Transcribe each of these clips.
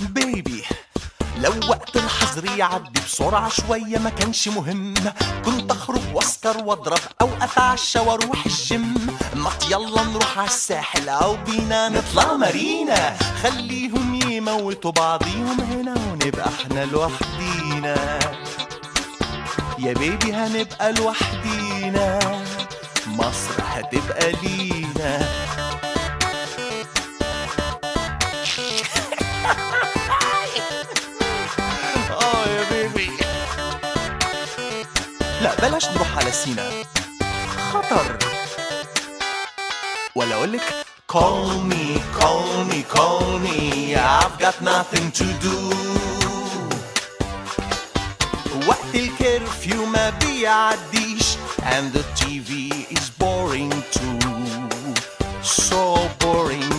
بيبي لو وقت الحظر يعدي بسرعة شوية ما كانش مهم كنت اخرج واسكر واضرب او اتعشى واروح الجيم ما يلا نروح على الساحل او بينا نطلع مارينا خليهم يموتوا بعضيهم هنا ونبقى احنا لوحدينا يا بيبي هنبقى لوحدينا مصر هتبقى لينا اه يا بيبي لا بلاش نروح على سينا خطر ولا اقول لك Call me, call me, call me I've got nothing to do وقت الكرفيو ما بيعديش And the TV is boring too So boring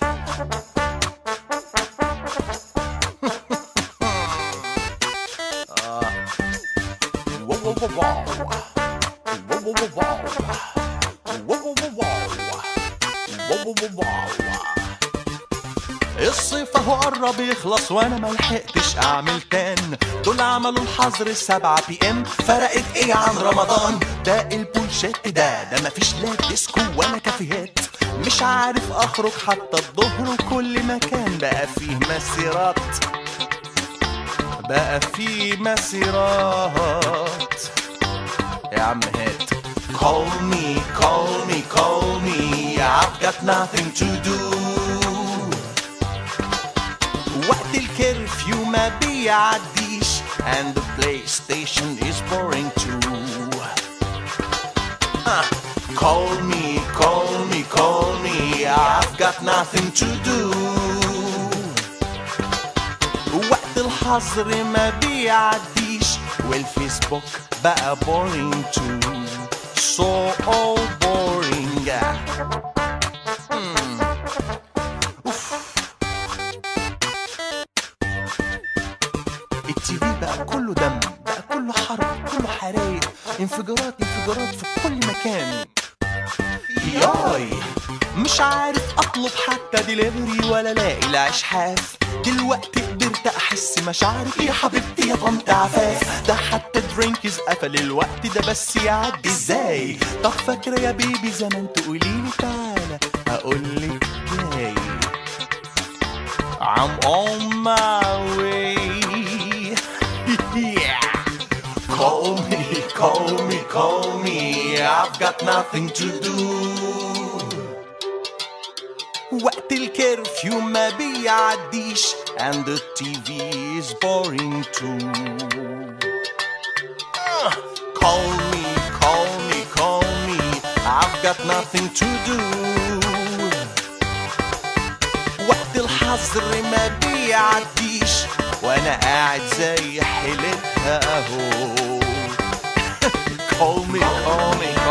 Wow, wow, wow, wow. Wow, wow, wow, wow. Wow, wow, wow, wow. Wow, wow, wow, wow. الصيف اهو قرب يخلص وانا ما لحقتش اعمل تان دول عملوا الحظر 7 بي ام فرقت ايه عن رمضان ده البولشات ده ده مفيش لا ديسكو ولا كافيهات مش عارف اخرج حتى الظهر وكل مكان بقى فيه مسيرات بقى في مسيرات يا عم هات Call me, call me, call me I've got nothing to do وقت الكرفيو ما بيعديش And the PlayStation is boring too Ah, Call me, call me, call me I've got nothing to do وقت الحظر ما بيعديش والفيسبوك بقى boring too so all boring Hmm. أوف. التي في بقى كله دم بقى كله حرب كله حرايق انفجارات انفجارات في كل مكان ياي مش عارف اطلب حتى ديليفري ولا الاقي العيش حاف دلوقتي قدرت احس مشاعري يا حبيبتي يا طنط عفاف ده حتى درينكز قفل الوقت ده بس يعدي ازاي طب فاكره يا بيبي زمان تقوليلي تعالى اقولك جاي I'm on my way yeah. Call me, call me, call me I've got nothing to do وقت الكرفيو ما بيعديش And the TV is boring too Ah, Call me, call me, call me I've got nothing to do وقت الحظر ما بيعديش وانا قاعد زي حيلتها اهو call me call me